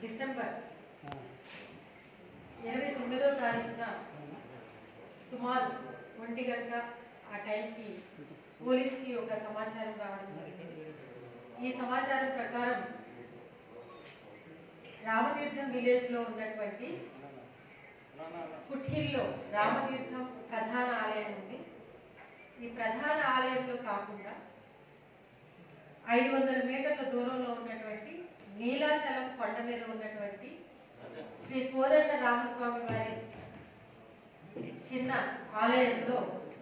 December ఇరవై తొమ్మిదో తారీఖున సుమారు ఒంటి గంట ఆ టైంకి పోలీస్కి ఒక సమాచారం రావడం జరిగింది ఈ సమాచారం ప్రకారం రామతీర్థం విలేజ్లో ఉన్నటువంటి ఫుట్ హిల్లో రామతీర్థం ప్రధాన ఆలయం ఉంది ఈ ప్రధాన ఆలయంలో కాకుండా ఐదు వందల మీటర్ల దూరంలో ఉన్నటువంటి నీలాచలం కొండ మీద ఉన్నటువంటి శ్రీ కోదండ రామస్వామి వారి చిన్న ఆలయంలో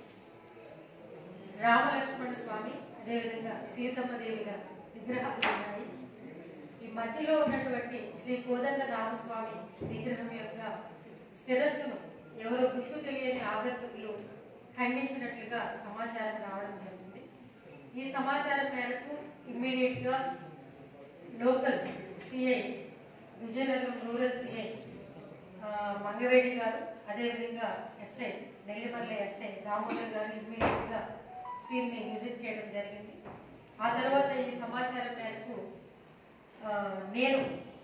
రామలక్ష్మణ స్వామి అదేవిధంగా సీతమ్మ దేవుల విగ్రహాలు ఉన్నాయి ఈ మధ్యలో ఉన్నటువంటి శ్రీ కోదండ రామస్వామి విగ్రహం యొక్క శిరస్సును ఎవరో గుర్తు తెలియని ఆగంతుకులు ఖండించినట్లుగా సమాచారం రావడం జరిగింది ఈ సమాచారం మేరకు ఇమ్మీడియట్ గా local CI Vizianagaram rural CI Mangavedi గారు అదేవిధంగా ఎస్ఐ నెల్లిమల్ల ఎస్ఐ దామోదర్ గారు ఇమ్మీడియట్ గా సీన్ ని విజిట్ చేయడం జరిగింది ఆ తర్వాత ఈ సమాచారం మేరకు ఆ, నేను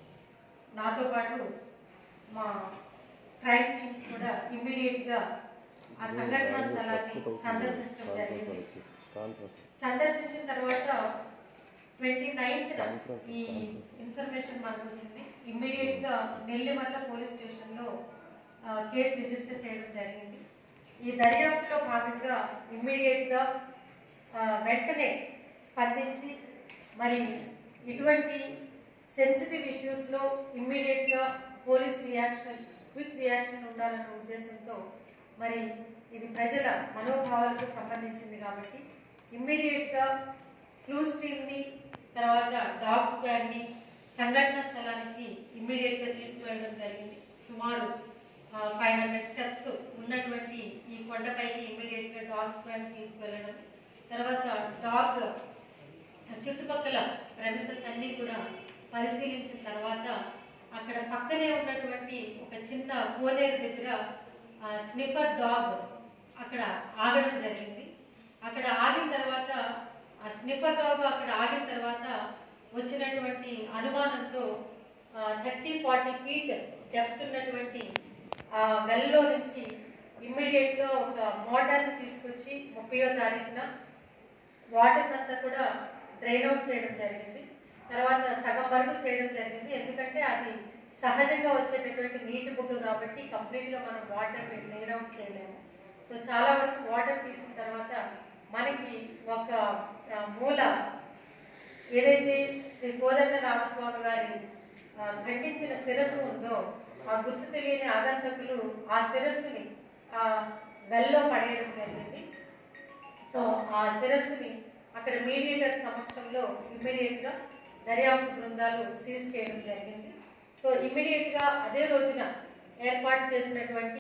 నాతో పాటు మా క్రైమ్ టీమ్స్ కూడా ఇమ్మీడియట్ గా ఆ సంఘటనా స్థలాన్ని సందర్శించడం జరిగింది సందర్శించిన తర్వాత ట్వంటీ నైన్త్ ఈ ఇన్ఫర్మేషన్ మనకు వచ్చింది ఇమ్మీడియట్ గా నెల్లిమర్ల పోలీస్ స్టేషన్ లో ఆ, కేసు రిజిస్టర్ చేయడం జరిగింది ఈ దర్యాప్తులో భాగంగా ఇమ్మీడియట్ గా ఆ, వెంటనే స్పందించి మరి ఇటువంటి సెన్సిటివ్ ఇష్యూస్ లో ఇమ్మీడియట్ గా పోలీస్ రియాక్షన్ క్విక్ రియాక్షన్ ఉండాలన్న ఉద్దేశంతో మరి ఇది ప్రజల మనోభావాలకు సంబంధించింది కాబట్టి ఇమ్మీడియట్ గా క్లూస్ టీమ్ ని తర్వాత డాగ్ స్క్వాడ్ ని సంఘటన స్థలానికి ఇమ్మీడియట్ గా తీసుకువెళ్ళడం జరిగింది సుమారు ఫైవ్ హండ్రెడ్ స్టెప్స్ ఉన్నటువంటి ఈ కొండపైకి ఇమ్మీడియట్ గా డాగ్ స్క్వాడ్ తీసుకువెళ్ళడం తర్వాత డాగ్ చుట్టుపక్కల ప్రెమిసెస్ అన్ని కూడా పరిశీలించిన తర్వాత అక్కడ పక్కనే ఉన్నటువంటి ఒక చిన్న కోనేరు దగ్గర స్నిఫర్ డాగ్ అక్కడ ఆగడం జరిగింది అక్కడ ఆగిన తర్వాత ఆ స్నిఫర్ డాగ్ అక్కడ ఆగిన తర్వాత వచ్చినటువంటి అనుమానంతో థర్టీ ఫార్టీ ఫీట్ డెప్త్ ఉన్నటువంటి ఆ వెల్లో నుంచి ఇమ్మీడియట్ గా ఒక మోటార్ని తీసుకొచ్చి ముప్పయో తారీఖున వాటర్ అంతా కూడా డ్రైన్ అవుట్ చేయడం జరిగింది తర్వాత సగం వరకు చేయడం జరిగింది ఎందుకంటే అది సహజంగా వచ్చేటటువంటి నీటి బుగ్గ కాబట్టి కంప్లీట్ గా మనం వాటర్ డ్రైన్ అవుట్ చేయలేము సో చాలా వరకు వాటర్ తీసిన తర్వాత మనకి ఒక ఆ, మూల ఏదైతే శ్రీ కోదండ రామస్వామి గారి ఆ, ఖండించిన శిరస్సు ఉందో ఆ గుర్తు తెలియని ఆగంతకులు ఆ శిరస్సుని ఆ వెల్లో పడేయడం జరిగింది సో ఆ శిరస్సుని అక్కడ మీడియేటర్ సమక్షంలో ఇమ్మీడియట్ గా దర్యాప్తు బృందాలు సీజ్ చేయడం జరిగింది సో ఇమ్మీడియట్ గా అదే రోజున ఏర్పాటు చేసినటువంటి